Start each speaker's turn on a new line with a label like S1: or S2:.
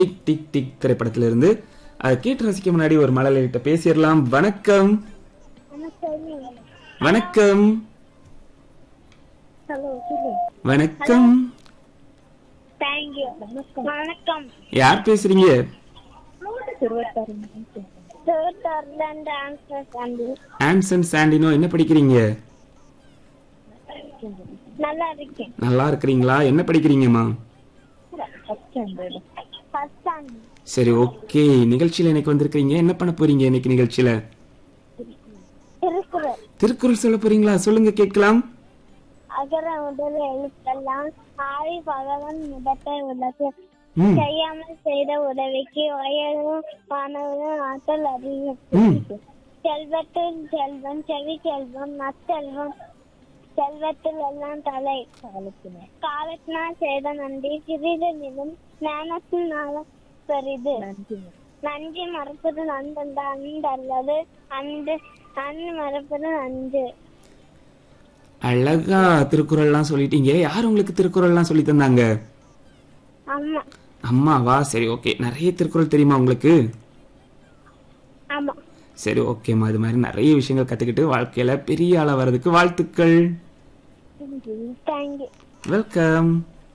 S1: tick tick tick திரைப்படத்திலிருந்து அதை கேட்டு ரசிக்க முன்னாடி ஒரு மழலைகிட்ட பேசிடலாம் வணக்கம் வணக்கம்
S2: ஹலோ சொல்லு
S1: வணக்கம்
S2: தேங்க்யூ வணக்கம்
S1: யார் பேசுறீங்க
S2: திருவட்டாறு திருவட்டாறுலேருந்து ஆன்சர் சாண்டி
S1: ஆன்சன் சாண்டினோ என்ன படிக்கிறீங்க
S2: நல்லா இருக்கேன்
S1: நல்லா இருக்கிறீங்களா என்ன படிக்கிறீங்கம்மா
S2: ஃபர்ஸ்ட் ஸ்டாண்டர்ட் ஃபர்ஸ்ட் ஸ்டாண்டர்ட்
S1: சரி ஓகே நிகழ்ச்சியில இன்னைக்கு வந்திருக்கீங்க என்ன பண்ண போறீங்க இன்னைக்கு நிகழ்ச்சியில
S2: திருக்குறள்
S1: திருக்குறள் சொல்ல போறீங்களா சொல்லுங்க கேட்கலாம்
S2: அகர முதல் எழுத்தெல்லாம் ஆவி பகவன் முதட்டை உலகு
S1: ம்
S2: செய்யாமல் செய்த உதவிக்கு வயலும் மாணவனும் ஆற்றல் அறிவு
S1: ம்
S2: செல்வத்தில் செல்வன் செவி செல்வம் நற்செல்வம் செல்வத்தில் எல்லாம் தலை காலத்தினால் செய்த நன்றி சிறிதனிலும் ஞானத்தினால பெரிது நன்றி மறப்பது நன்றந்த அன்றல்லது அன்று அன்று மறப்பது நன்று
S1: அழகா திருக்குறள்லாம் சொல்லிட்டீங்க யார் உங்களுக்கு திருக்குறள்லாம் சொல்லி தந்தாங்க
S2: ஆமா
S1: அம்மாவா சரி ஓகே நிறைய திருக்குறள் தெரியுமா உங்களுக்கு
S2: ஆமா
S1: சரி ஓகேம்மா இது மாதிரி நிறைய விஷயங்கள் கத்துக்கிட்டு வாழ்க்கையில பெரிய ஆளா வர்றதுக்கு வாழ்த்துக்கள்
S2: தேங்க்யூ
S1: வெல்கம்